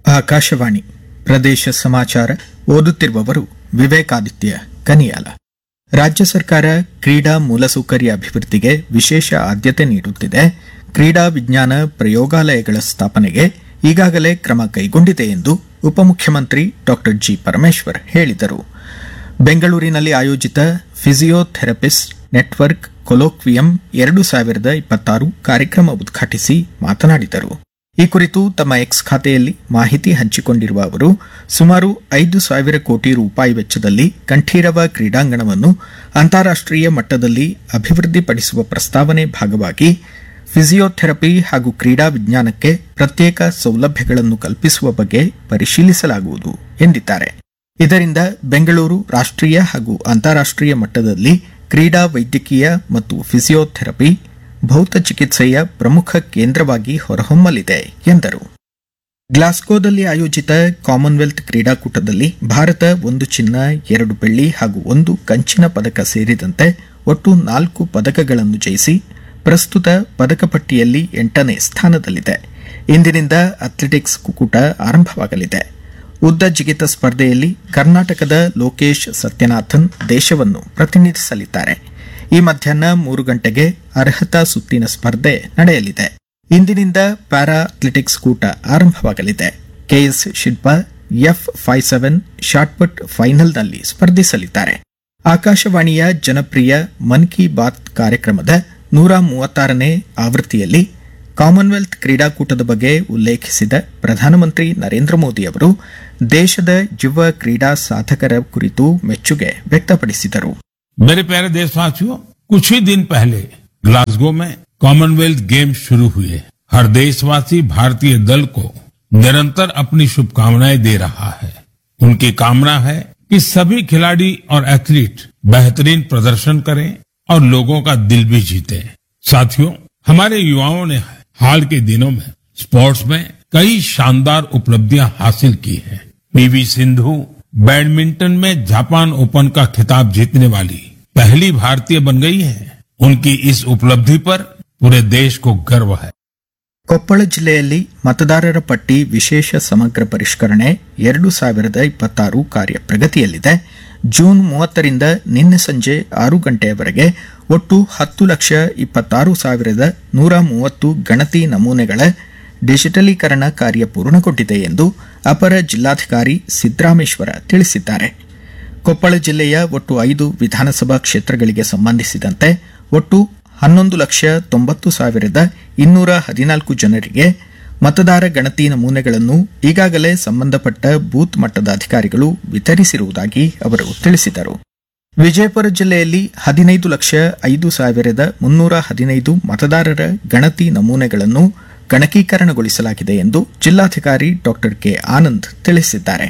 ಆಕಾಶವಾಣಿ ಪ್ರದೇಶ ಸಮಾಚಾರ ಓದುತ್ತಿರುವವರು ವಿವೇಕಾದಿತ್ಯ ಕನಿಯಾಲ ರಾಜ್ಯ ಸರ್ಕಾರ ಕ್ರೀಡಾ ಮೂಲಸೌಕರ್ಯ ಅಭಿವೃದ್ಧಿಗೆ ವಿಶೇಷ ಆದ್ಯತೆ ನೀಡುತ್ತಿದೆ ಕ್ರೀಡಾ ವಿಜ್ಞಾನ ಪ್ರಯೋಗಾಲಯಗಳ ಸ್ಥಾಪನೆಗೆ ಈಗಾಗಲೇ ಕ್ರಮ ಕೈಗೊಂಡಿದೆ ಎಂದು ಉಪಮುಖ್ಯಮಂತ್ರಿ ಡಾ ಜಿ ಪರಮೇಶ್ವರ್ ಹೇಳಿದರು ಬೆಂಗಳೂರಿನಲ್ಲಿ ಆಯೋಜಿತ ಫಿಸಿಯೋಥೆರಪಿಸ್ಟ್ ನೆಟ್ವರ್ಕ್ ಕೊಲೋಕ್ವಿಯಂ ಎರಡು ಸಾವಿರದ ಇಪ್ಪತ್ತಾರು ಕಾರ್ಯಕ್ರಮ ಉದ್ಘಾಟಿಸಿ ಮಾತನಾಡಿದರು ಈ ಕುರಿತು ತಮ್ಮ ಎಕ್ಸ್ ಖಾತೆಯಲ್ಲಿ ಮಾಹಿತಿ ಹಂಚಿಕೊಂಡಿರುವ ಅವರು ಸುಮಾರು ಐದು ಸಾವಿರ ಕೋಟಿ ರೂಪಾಯಿ ವೆಚ್ಚದಲ್ಲಿ ಕಂಠೀರವ ಕ್ರೀಡಾಂಗಣವನ್ನು ಅಂತಾರಾಷ್ಟೀಯ ಮಟ್ಟದಲ್ಲಿ ಅಭಿವೃದ್ಧಿಪಡಿಸುವ ಪ್ರಸ್ತಾವನೆ ಭಾಗವಾಗಿ ಫಿಸಿಯೋಥೆರಪಿ ಹಾಗೂ ಕ್ರೀಡಾ ವಿಜ್ಞಾನಕ್ಕೆ ಪ್ರತ್ಯೇಕ ಸೌಲಭ್ಯಗಳನ್ನು ಕಲ್ಪಿಸುವ ಬಗ್ಗೆ ಪರಿಶೀಲಿಸಲಾಗುವುದು ಎಂದಿದ್ದಾರೆ ಇದರಿಂದ ಬೆಂಗಳೂರು ರಾಷ್ಟ್ರೀಯ ಹಾಗೂ ಅಂತಾರಾಷ್ಟೀಯ ಮಟ್ಟದಲ್ಲಿ ಕ್ರೀಡಾ ವೈದ್ಯಕೀಯ ಮತ್ತು ಫಿಸಿಯೋಥೆರಪಿ ಭೌತ ಚಿಕಿತ್ಸೆಯ ಪ್ರಮುಖ ಕೇಂದ್ರವಾಗಿ ಹೊರಹೊಮ್ಮಲಿದೆ ಎಂದರು ಗ್ಲಾಸ್ಗೋದಲ್ಲಿ ಆಯೋಜಿತ ಕಾಮನ್ವೆಲ್ತ್ ಕ್ರೀಡಾಕೂಟದಲ್ಲಿ ಭಾರತ ಒಂದು ಚಿನ್ನ ಎರಡು ಬೆಳ್ಳಿ ಹಾಗೂ ಒಂದು ಕಂಚಿನ ಪದಕ ಸೇರಿದಂತೆ ಒಟ್ಟು ನಾಲ್ಕು ಪದಕಗಳನ್ನು ಜಯಿಸಿ ಪ್ರಸ್ತುತ ಪದಕ ಪಟ್ಟಿಯಲ್ಲಿ ಎಂಟನೇ ಸ್ಥಾನದಲ್ಲಿದೆ ಇಂದಿನಿಂದ ಅಥ್ಲೆಟಿಕ್ಸ್ ಕೂಟ ಆರಂಭವಾಗಲಿದೆ ಉದ್ದ ಜಿಗಿತ ಸ್ಪರ್ಧೆಯಲ್ಲಿ ಕರ್ನಾಟಕದ ಲೋಕೇಶ್ ಸತ್ಯನಾಥನ್ ದೇಶವನ್ನು ಪ್ರತಿನಿಧಿಸಲಿದ್ದಾರೆ ಈ ಮಧ್ಯಾಹ್ನ ಮೂರು ಗಂಟೆಗೆ ಅರ್ಹತಾ ಸುತ್ತಿನ ಸ್ಪರ್ಧೆ ನಡೆಯಲಿದೆ ಇಂದಿನಿಂದ ಪ್ಯಾರಾ ಅಥ್ಲೆಟಿಕ್ಸ್ ಕೂಟ ಆರಂಭವಾಗಲಿದೆ KS Shilpa F five seven shot put ಫೈನಲ್ನಲ್ಲಿ ಸ್ಪರ್ಧಿಸಲಿದ್ದಾರೆ ಆಕಾಶವಾಣಿಯ ಜನಪ್ರಿಯ ಮನ್ ಕಿ ಬಾತ್ ಕಾರ್ಯಕ್ರಮದ ನೂರ ಮೂವತ್ತಾರನೇ ಆವೃತ್ತಿಯಲ್ಲಿ ಕಾಮನ್ವೆಲ್ತ್ ಕ್ರೀಡಾಕೂಟದ ಬಗ್ಗೆ ಉಲ್ಲೇಖಿಸಿದ ಪ್ರಧಾನಮಂತ್ರಿ ನರೇಂದ್ರ ಮೋದಿ ಅವರು ದೇಶದ ಯುವ ಕ್ರೀಡಾ ಸಾಧಕರ ಕುರಿತು ಮೆಚ್ಚುಗೆ ವ್ಯಕ್ತಪಡಿಸಿದರು मेरे प्यारे देशवासियों कुछ ही दिन पहले ग्लासगो में कॉमनवेल्थ गेम्स शुरू हुए हर देशवासी भारतीय दल को निरंतर अपनी शुभकामनाएं दे रहा है उनकी कामना है कि सभी खिलाड़ी और एथलीट बेहतरीन प्रदर्शन करें और लोगों का दिल भी जीते साथियों हमारे युवाओं ने हाल के दिनों में स्पोर्ट्स में कई शानदार उपलब्धियां हासिल की हैं पीवी सिंधु बैडमिंटन में जापान ओपन का खिताब जीतने वाली पहली भारतीय बन गई है उनकी इस उपलब्धि पर पूरे देश को गर्व है ಕೊಪ್ಪಳ ಜಿಲ್ಲೆಯಲ್ಲಿ ಮತದಾರರ ಪಟ್ಟಿ ವಿಶೇಷ ಸಮಗ್ರ ಪರಿಷ್ಕರಣೆ ಎರಡು ಸಾವಿರದ ಇಪ್ಪತ್ತಾರು ಕಾರ್ಯ ಪ್ರಗತಿಯಲ್ಲಿದೆ ಜೂನ್ ಮೂವತ್ತರಿಂದ ನಿನ್ನೆ ಸಂಜೆ ಆರು ಗಂಟೆಯವರೆಗೆ ಒಟ್ಟು ಹತ್ತು ಲಕ್ಷ ಇಪ್ಪತ್ತಾರು ಸಾವಿರದ ನೂರ ಮೂವತ್ತು ಗಣತಿ ನಮೂನೆಗಳ ಡಿಜಿಟಲೀಕರಣ ಕಾರ್ಯ ಪೂರ್ಣಗೊಂಡಿದೆ ಎಂದು ಅಪರ ಜಿಲ್ಲಾಧಿಕಾರಿ ಸಿದ್ದರಾಮೇಶ್ವರ ತಿಳಿಸಿದ್ದಾರೆ ಕೊಪ್ಪಳ ಜಿಲ್ಲೆಯ ಒಟ್ಟು ಐದು ವಿಧಾನಸಭಾ ಕ್ಷೇತ್ರಗಳಿಗೆ ಸಂಬಂಧಿಸಿದಂತೆ ಒಟ್ಟು ಹನ್ನೊಂದು ಲಕ್ಷ ತೊಂಬತ್ತು ಸಾವಿರದ ಇನ್ನೂರ ಹದಿನಾಲ್ಕು ಜನರಿಗೆ ಮತದಾರ ಗಣತಿ ನಮೂನೆಗಳನ್ನು ಈಗಾಗಲೇ ಸಂಬಂಧಪಟ್ಟ ಬೂತ್ ಮಟ್ಟದ ಅಧಿಕಾರಿಗಳು ವಿತರಿಸಿರುವುದಾಗಿ ಅವರು ತಿಳಿಸಿದರು ವಿಜಯಪುರ ಜಿಲ್ಲೆಯಲ್ಲಿ ಹದಿನೈದು ಲಕ್ಷ ಐದು ಸಾವಿರದ ಮುನ್ನೂರ ಹದಿನೈದು ಮತದಾರರ ಗಣತಿ ನಮೂನೆಗಳನ್ನು ಗಣಕೀಕರಣಗೊಳಿಸಲಾಗಿದೆ ಎಂದು ಜಿಲ್ಲಾಧಿಕಾರಿ ಡಾ ಕೆ ಆನಂದ್ ತಿಳಿಸಿದ್ದಾರೆ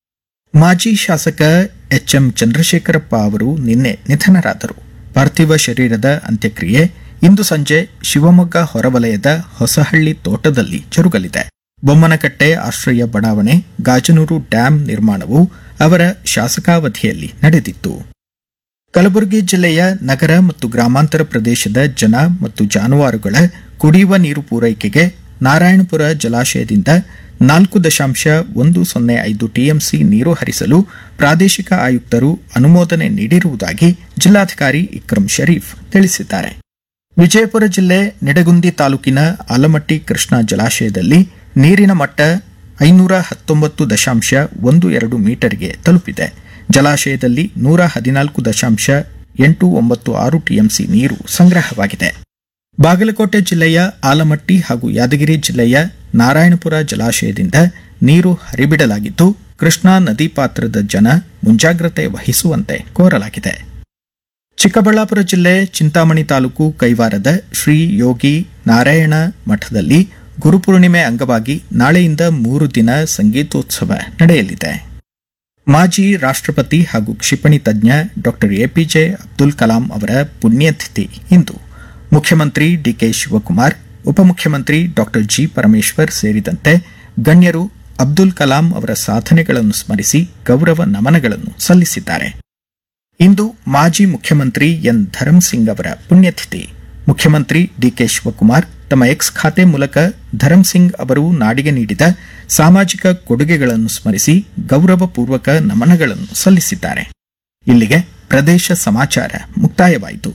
ಮಾಜಿ ಶಾಸಕ ಎಚ್ಎಂ ಚಂದ್ರಶೇಖರಪ್ಪ ಅವರು ನಿನ್ನೆ ನಿಧನರಾದರು ಪಾರ್ಥಿವ ಶರೀರದ ಅಂತ್ಯಕ್ರಿಯೆ ಇಂದು ಸಂಜೆ ಶಿವಮೊಗ್ಗ ಹೊರವಲಯದ ಹೊಸಹಳ್ಳಿ ತೋಟದಲ್ಲಿ ಜರುಗಲಿದೆ ಬೊಮ್ಮನಕಟ್ಟೆ ಆಶ್ರಯ ಬಡಾವಣೆ ಗಾಜನೂರು ಡ್ಯಾಂ ನಿರ್ಮಾಣವು ಅವರ ಶಾಸಕಾವಧಿಯಲ್ಲಿ ನಡೆದಿತ್ತು ಕಲಬುರಗಿ ಜಿಲ್ಲೆಯ ನಗರ ಮತ್ತು ಗ್ರಾಮಾಂತರ ಪ್ರದೇಶದ ಜನ ಮತ್ತು ಜಾನುವಾರುಗಳ ಕುಡಿಯುವ ನೀರು ಪೂರೈಕೆಗೆ ನಾರಾಯಣಪುರ ಜಲಾಶಯದಿಂದ ನಾಲ್ಕು ದಶಾಂಶ ಒಂದು ಸೊನ್ನೆ ಐದು ಟಿಎಂಸಿ ನೀರು ಹರಿಸಲು ಪ್ರಾದೇಶಿಕ ಆಯುಕ್ತರು ಅನುಮೋದನೆ ನೀಡಿರುವುದಾಗಿ ಜಿಲ್ಲಾಧಿಕಾರಿ ಇಕ್ರಂ ಶರೀಫ್ ತಿಳಿಸಿದ್ದಾರೆ ವಿಜಯಪುರ ಜಿಲ್ಲೆ ನಿಡಗುಂದಿ ತಾಲೂಕಿನ ಆಲಮಟ್ಟಿ ಕೃಷ್ಣಾ ಜಲಾಶಯದಲ್ಲಿ ನೀರಿನ ಮಟ್ಟ ಐನೂರ ಹತ್ತೊಂಬತ್ತು ದಶಾಂಶ ಒಂದು ಎರಡು ಮೀಟರ್ಗೆ ತಲುಪಿದೆ ಜಲಾಶಯದಲ್ಲಿ ನೂರ ಹದಿನಾಲ್ಕು ದಶಾಂಶ ಎಂಟು ಒಂಬತ್ತು ಆರು ಟಿಎಂಸಿ ನೀರು ಸಂಗ್ರಹವಾಗಿದೆ ಬಾಗಲಕೋಟೆ ಜಿಲ್ಲೆಯ ಆಲಮಟ್ಟಿ ಹಾಗೂ ಯಾದಗಿರಿ ಜಿಲ್ಲೆಯ ನಾರಾಯಣಪುರ ಜಲಾಶಯದಿಂದ ನೀರು ಹರಿಬಿಡಲಾಗಿದ್ದು ಕೃಷ್ಣಾ ನದಿ ಪಾತ್ರದ ಜನ ಮುಂಜಾಗ್ರತೆ ವಹಿಸುವಂತೆ ಕೋರಲಾಗಿದೆ ಚಿಕ್ಕಬಳ್ಳಾಪುರ ಜಿಲ್ಲೆ ಚಿಂತಾಮಣಿ ತಾಲೂಕು ಕೈವಾರದ ಶ್ರೀ ಯೋಗಿ ನಾರಾಯಣ ಮಠದಲ್ಲಿ ಗುರುಪೂರ್ಣಿಮೆ ಅಂಗವಾಗಿ ನಾಳೆಯಿಂದ ಮೂರು ದಿನ ಸಂಗೀತೋತ್ಸವ ನಡೆಯಲಿದೆ ಮಾಜಿ ರಾಷ್ಟ್ರಪತಿ ಹಾಗೂ ಕ್ಷಿಪಣಿ ತಜ್ಞ ಡಾ ಎಪಿಜೆ ಅಬ್ದುಲ್ ಕಲಾಂ ಅವರ ಪುಣ್ಯತಿಥಿ ಇಂದು ಮುಖ್ಯಮಂತ್ರಿ ಡಿಕೆ ಶಿವಕುಮಾರ್ ಉಪಮುಖ್ಯಮಂತ್ರಿ ಡಾ ಜಿ ಪರಮೇಶ್ವರ್ ಸೇರಿದಂತೆ ಗಣ್ಯರು ಅಬ್ದುಲ್ ಕಲಾಂ ಅವರ ಸಾಧನೆಗಳನ್ನು ಸ್ಮರಿಸಿ ಗೌರವ ನಮನಗಳನ್ನು ಸಲ್ಲಿಸಿದ್ದಾರೆ ಇಂದು ಮಾಜಿ ಮುಖ್ಯಮಂತ್ರಿ ಎನ್ ಧರಂಸಿಂಗ್ ಅವರ ಪುಣ್ಯತಿಥಿ ಮುಖ್ಯಮಂತ್ರಿ ಡಿಕೆ ಶಿವಕುಮಾರ್ ತಮ್ಮ ಎಕ್ಸ್ ಖಾತೆ ಮೂಲಕ ಧರಮ್ ಸಿಂಗ್ ಅವರು ನಾಡಿಗೆ ನೀಡಿದ ಸಾಮಾಜಿಕ ಕೊಡುಗೆಗಳನ್ನು ಸ್ಮರಿಸಿ ಗೌರವಪೂರ್ವಕ ನಮನಗಳನ್ನು ಸಲ್ಲಿಸಿದ್ದಾರೆ ಇಲ್ಲಿಗೆ ಪ್ರದೇಶ ಸಮಾಚಾರ ಮುಕ್ತಾಯವಾಯಿತು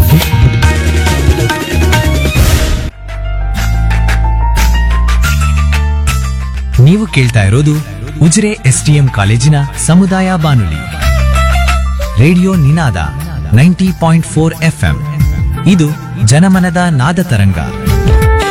ನೀವು ಕೇಳ್ತಾ ಇರೋದು ಉಜಿರೆ ಎಸ್ಟಿಎಂ ಕಾಲೇಜಿನ ಸಮುದಾಯ ಬಾನುಲಿ radio Ninada ninety point four FM ಇದು ಜನಮನದ ನಾದ ತರಂಗ